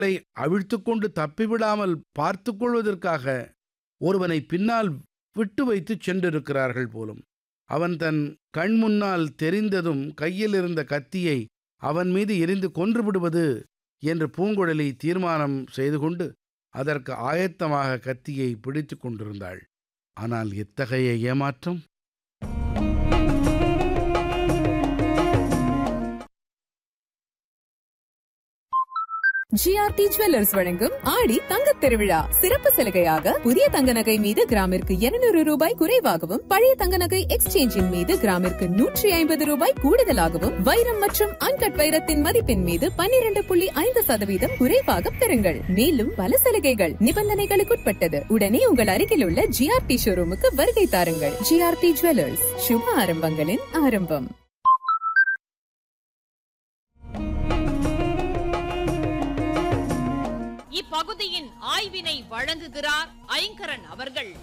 களை அவிழ்த்துக்கொண்டு தப்பிவிடாமல் பார்த்து கொள்வதற்காக ஒருவனை பின்னால் விட்டு வைத்து சென்றிருக்கிறார்கள் போலும் அவன் தன் கண் முன்னால் தெரிந்ததும் கையில் இருந்த கத்தியை அவன் மீது எரிந்து கொன்று விடுவது என்று பூங்குழலி தீர்மானம் செய்து கொண்டு அதற்கு ஆயத்தமாக கத்தியை பிடித்து கொண்டிருந்தாள் ஆனால் எத்தகைய ஏமாற்றம் ஜிஆர்டி ஜுவல்லர்ஸ் வழங்கும் ஆடி தங்கத் திருவிழா சிறப்பு சலுகையாக புதிய தங்க நகை மீது கிராமிற்கு 200 ரூபாய் குறைவாகவும் பழைய தங்க நகை எக்ஸ்சேஞ்சின் மீது கிராமிற்கு நூற்றி ஐம்பது ரூபாய் கூடுதலாகவும் வைரம் மற்றும் அன்கட் வைரத்தின் மதிப்பின் மீது 12.5% புள்ளி ஐந்து சதவீதம் குறைவாக பெறுங்கள் மேலும் பல சலுகைகள் நிபந்தனைகளுக்குட்பட்டது உடனே உங்கள் அருகில் உள்ள ஜிஆர்டி ஷோரூமுக்கு வருகை தாருங்கள் ஜிஆர்டி ஜுவல்லர்ஸ் சுப ஆரம்பங்களின் ஆரம்பம் இப்பகுதியின் ஆய்வினை வழங்குகிறார் ஐங்கரன் அவர்கள்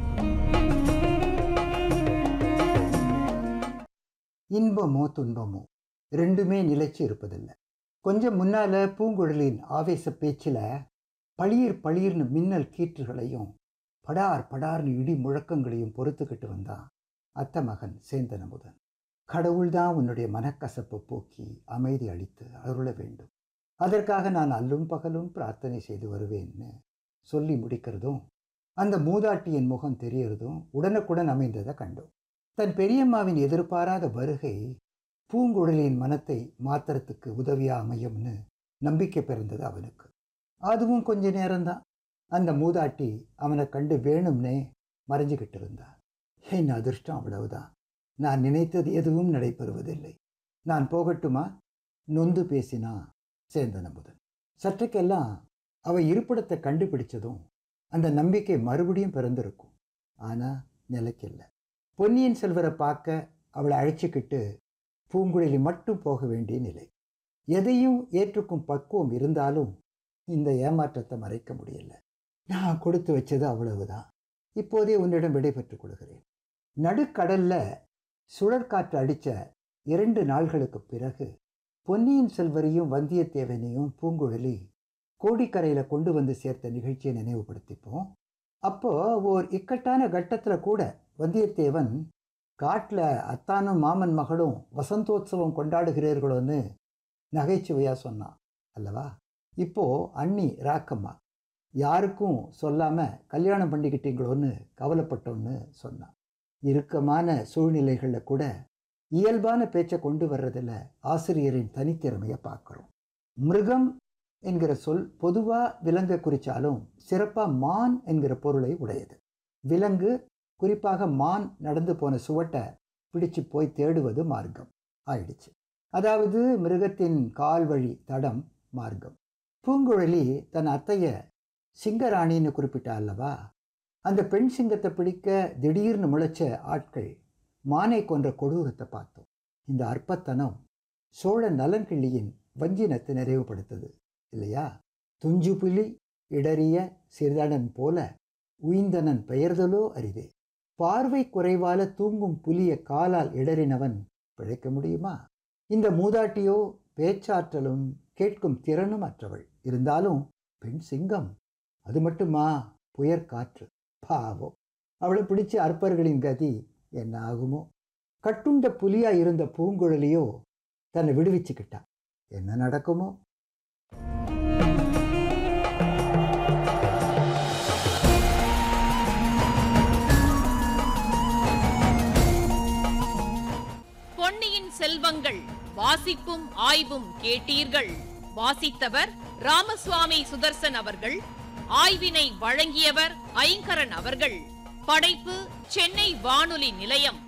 இன்பமோ துன்பமோ ரெண்டுமே நிலைச்சு இருப்பதில்லை கொஞ்சம் முன்னால பூங்குழலின் ஆவேச பேச்சில் பளிர் பளிர்னு மின்னல் கீற்றுகளையும் படார் படார்னு இடி முழக்கங்களையும் பொறுத்துக்கிட்டு வந்தான் அத்த மகன் சேந்தன் அமுதன் கடவுள்தான் உன்னுடைய மனக்கசப்பை போக்கி அமைதி அளித்து அருள வேண்டும் அதற்காக நான் அல்லும் பகலும் பிரார்த்தனை செய்து வருவேன்னு சொல்லி முடிக்கிறதும் அந்த மூதாட்டியின் முகம் தெரியறதும் உடனுக்குடன் அமைந்ததை கண்டோம் தன் பெரியம்மாவின் எதிர்பாராத வருகை பூங்குழலியின் மனத்தை மாத்திரத்துக்கு உதவியா அமையும்னு நம்பிக்கை பிறந்தது அவனுக்கு அதுவும் கொஞ்ச நேரம்தான் அந்த மூதாட்டி அவனை கண்டு வேணும்னே மறைஞ்சுக்கிட்டு இருந்தா என் அதிர்ஷ்டம் அவ்வளவுதான் நான் நினைத்தது எதுவும் நடைபெறுவதில்லை நான் போகட்டுமா நொந்து பேசினா சேந்தன் அமுதன் சற்றுக்கெல்லாம் அவ இருப்பிடத்தை கண்டுபிடிச்சதும் அந்த நம்பிக்கை மறுபடியும் பிறந்திருக்கும் ஆனா நிலைக்கில்ல பொன்னியின் செல்வரை பார்க்க அவளை அழைச்சிக்கிட்டு பூங்குழலி மட்டும் போக வேண்டிய நிலை எதையும் ஏற்றுக்கும் பக்குவம் இருந்தாலும் இந்த ஏமாற்றத்தை மறைக்க முடியல நான் கொடுத்து வச்சது அவ்வளவுதான் இப்போதே உன்னிடம் விடைபெற்றுக் கொள்கிறேன் நடுக்கடல்ல சுழற்காற்று அடித்த இரண்டு நாள்களுக்கு பிறகு பொன்னியின் செல்வரையும் வந்தியத்தேவனையும் பூங்குழலி கோடிக்கரையில் கொண்டு வந்து சேர்த்த நிகழ்ச்சியை நினைவுபடுத்திப்போம் அப்போ ஓர் இக்கட்டான கட்டத்தில் கூட வந்தியத்தேவன் காட்டில் அத்தானும் மாமன் மகளும் வசந்தோத்சவம் கொண்டாடுகிறீர்களோன்னு நகைச்சுவையாக சொன்னான் அல்லவா இப்போ அண்ணி ராக்கம்மா யாருக்கும் சொல்லாமல் கல்யாணம் பண்ணிக்கிட்டீங்களோன்னு கவலைப்பட்டோன்னு சொன்னான் இறுக்கமான சூழ்நிலைகளில் கூட இயல்பான பேச்சை கொண்டு வர்றதில் ஆசிரியரின் தனித்திறமையை பார்க்குறோம் மிருகம் என்கிற சொல் பொதுவாக விலங்கை குறித்தாலும் சிறப்பாக மான் என்கிற பொருளை உடையது விலங்கு குறிப்பாக மான் நடந்து போன சுவட்டை பிடிச்சு போய் தேடுவது மார்க்கம் ஆயிடுச்சு அதாவது மிருகத்தின் கால்வழி தடம் மார்க்கம் பூங்குழலி தன் அத்தைய சிங்கராணின்னு குறிப்பிட்டா அல்லவா அந்த பெண் சிங்கத்தை பிடிக்க திடீர்னு முளைச்ச ஆட்கள் மானை கொன்ற கொடூரத்தை பார்த்தோம் இந்த அற்பத்தனம் சோழ நலன்கிள்ளியின் வஞ்சினத்தை நிறைவுபடுத்துது இல்லையா துஞ்சு புலி இடறிய சிறுதனன் போல உயிந்தனன் பெயர்தலோ அரிதே பார்வை குறைவால தூங்கும் புலிய காலால் இடறினவன் பிழைக்க முடியுமா இந்த மூதாட்டியோ பேச்சாற்றலும் கேட்கும் திறனும் அற்றவள் இருந்தாலும் பெண் சிங்கம் அது மட்டுமா புயற் காற்று பாவம் அவளை பிடிச்ச அற்பர்களின் கதி என்ன ஆகுமோ கட்டுண்ட புலியா இருந்த பூங்குழலியோ தன்னை விடுவிச்சுக்கிட்டா என்ன நடக்குமோ பொன்னியின் செல்வங்கள் வாசிப்பும் ஆய்வும் கேட்டீர்கள் வாசித்தவர் ராமசுவாமி சுதர்சன் அவர்கள் ஆய்வினை வழங்கியவர் ஐங்கரன் அவர்கள் படைப்பு சென்னை வானொலி நிலையம்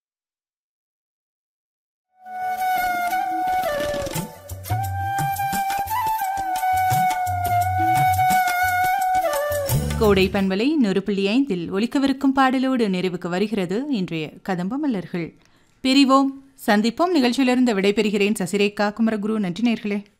கோடை பண்பலை நூறு புள்ளி ஐந்தில் ஒலிக்கவிருக்கும் பாடலோடு நிறைவுக்கு வருகிறது இன்றைய கதம்ப மலர்கள் பிரிவோம் சந்திப்போம் நிகழ்ச்சியிலிருந்து விடைபெறுகிறேன் சசிரேகா குமரகுரு நன்றி நேர்களே